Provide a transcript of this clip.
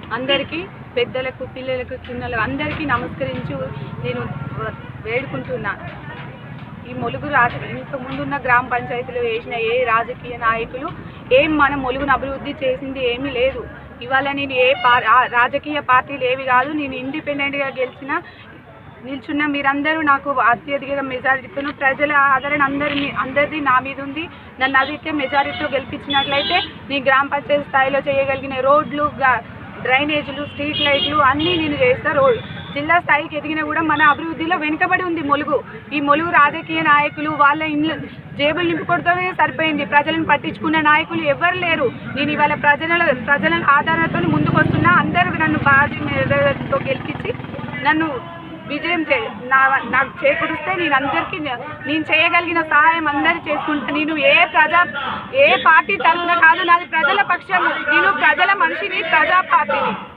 అందరికీ పెద్దలకు పిల్లలకు చిన్నలకు అందరికీ నమస్కరించు నేను వేడుకుంటున్నా ఈ ములుగు రాజ ఇంత ముందున్న గ్రామ పంచాయతీలో వేసిన ఏ రాజకీయ నాయకులు ఏం మన ములుగును అభివృద్ధి చేసింది ఏమీ లేదు ఇవాళ నేను ఏ పా ఆ- రాజకీయ పార్టీలు ఏవి కాదు నేను ఇండిపెండెంట్గా గెలిచిన నిల్చున్న మీరందరూ నాకు అత్యధిక మెజారిటీతో ప్రజల ఆదరణ అందరి అందరిది నా మీద ఉంది నన్ను అదితే మెజారిటీతో గెలిపించినట్లయితే నేను గ్రామ పంచాయతీ స్థాయిలో చేయగలిగిన రోడ్లు గా- డ్రైనేజీలు స్ట్రీట్ లైట్లు అన్నీ నేను చేస్తా రో జిల్లా స్థాయికి ఎదిగినా కూడా మన అభివృద్ధిలో వెనుకబడి ఉంది ములుగు ఈ ములుగు రాజకీయ నాయకులు వాళ్ళ ఇండ్లు జేబులు నింపుకోవడమే సరిపోయింది ప్రజలను పట్టించుకున్న నాయకులు ఎవ్వరు లేరు నేను ఇవాళ ప్రజల ప్రజల ఆధారాలతో ముందుకు వస్తున్నా అందరూ నన్ను బాధ్యతతో గెలిపించి నన్ను విజయం చే నా నాకు చేకూరిస్తే నేను అందరికీ నే- నేను చేయగలిగిన సహాయం అందరూ చేసుకుంటా నేను ఏ ప్రజా ఏ పార్టీ తరఫున కాదు నాది ప్రజల పక్షం నేను ప్రజల మనిషిని ప్రజా పార్టీని